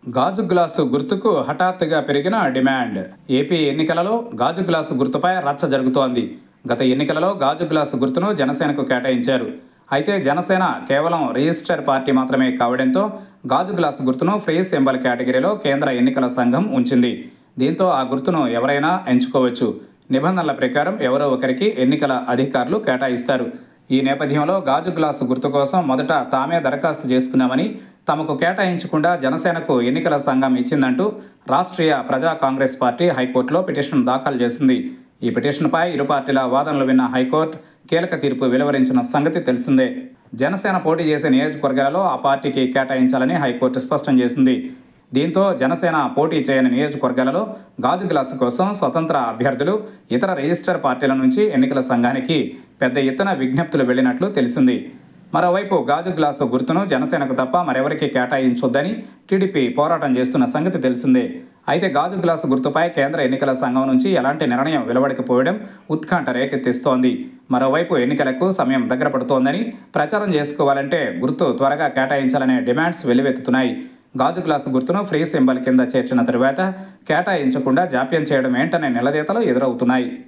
గాజు గ్లాసు గుర్తుకు హఠాత్తుగా పెరిగిన డిమాండ్ ఏపీ ఎన్నికలలో గాజు గ్లాసు గుర్తుపై రచ్చ జరుగుతోంది గత ఎన్నికలలో గాజు గ్లాసు గుర్తును జనసేనకు కేటాయించారు అయితే జనసేన కేవలం రిజిస్టర్ పార్టీ మాత్రమే కావడంతో గాజు గ్లాసు గుర్తును ఫ్రీ సింబల్ కేటగిరీలో కేంద్ర ఎన్నికల సంఘం ఉంచింది దీంతో ఆ గుర్తును ఎవరైనా ఎంచుకోవచ్చు నిబంధనల ప్రకారం ఎవరో ఒకరికి ఎన్నికల అధికారులు కేటాయిస్తారు ఈ నేపథ్యంలో గాజు గ్లాసు గుర్తు కోసం మొదట తామే దరఖాస్తు చేసుకున్నామని తమకు కేటాయించకుండా జనసేనకు ఎన్నికల సంఘం ఇచ్చిందంటూ రాష్ట్రీయ ప్రజా కాంగ్రెస్ పార్టీ హైకోర్టులో పిటిషన్ దాఖలు చేసింది ఈ పిటిషన్పై ఇరు పార్టీల వాదనలు విన్న హైకోర్టు కీలక తీర్పు వెలువరించిన సంగతి తెలిసిందే జనసేన పోటీ చేసే నియోజకవర్గాలలో ఆ పార్టీకి కేటాయించాలని హైకోర్టు స్పష్టం చేసింది దీంతో జనసేన పోటీ చేయని నియోజకవర్గాలలో గాజు గ్లాసు కోసం స్వతంత్ర అభ్యర్థులు ఇతర రిజిస్టర్ పార్టీల నుంచి ఎన్నికల సంఘానికి పెద్ద ఎత్తున విజ్ఞప్తులు వెళ్లినట్లు తెలిసింది మరోవైపు గాజు గ్లాసు గుర్తును జనసేనకు తప్ప మరెవరికి కేటాయించొద్దని టీడీపీ పోరాటం చేస్తున్న సంగతి తెలిసిందే అయితే గాజు గ్లాసు గుర్తుపై కేంద్ర ఎన్నికల సంఘం నుంచి ఎలాంటి నిర్ణయం వెలువడకపోవడం ఉత్కంఠ రేకెత్తిస్తోంది మరోవైపు ఎన్నికలకు సమయం దగ్గర పడుతోందని ప్రచారం చేసుకోవాలంటే గుర్తు త్వరగా కేటాయించాలనే డిమాండ్స్ వెల్లువెత్తుతున్నాయి గాజు గ్లాసు గుర్తును ఫ్రీ సింబల్ కింద చేర్చిన తరువాత కేటాయించకుండా జాప్యం చేయడం ఏంటనే నిలదీతలు ఎదురవుతున్నాయి